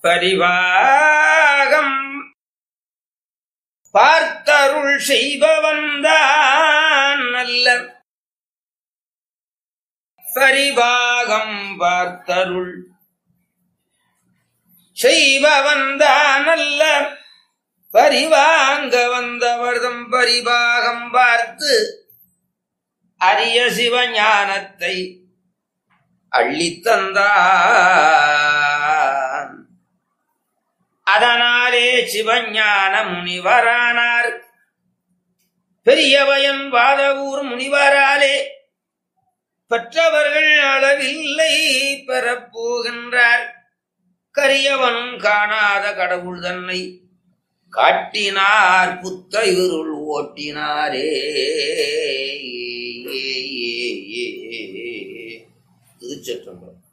பரிவாகம் பார்த்தருள் செய்பவன்தான் நல்ல பரிவாகம் பார்த்தருள் செய்பவன்தான் நல்ல பரிவாங்க வந்தவர்தம் பரிபாகம் பார்த்து அரிய சிவஞானத்தை அள்ளித்தந்தான் அதனாலே சிவஞான முனிவரானார் பெரியவயன் வாதவூர் முனிவராலே பெற்றவர்கள் அளவில்லை பெறப்போகின்றார் கரியவனும் காணாத கடவுள் தன்னை காட்டினார் புத்த இருள் ஓட்டினாரே திருச்சற்றம்பலம்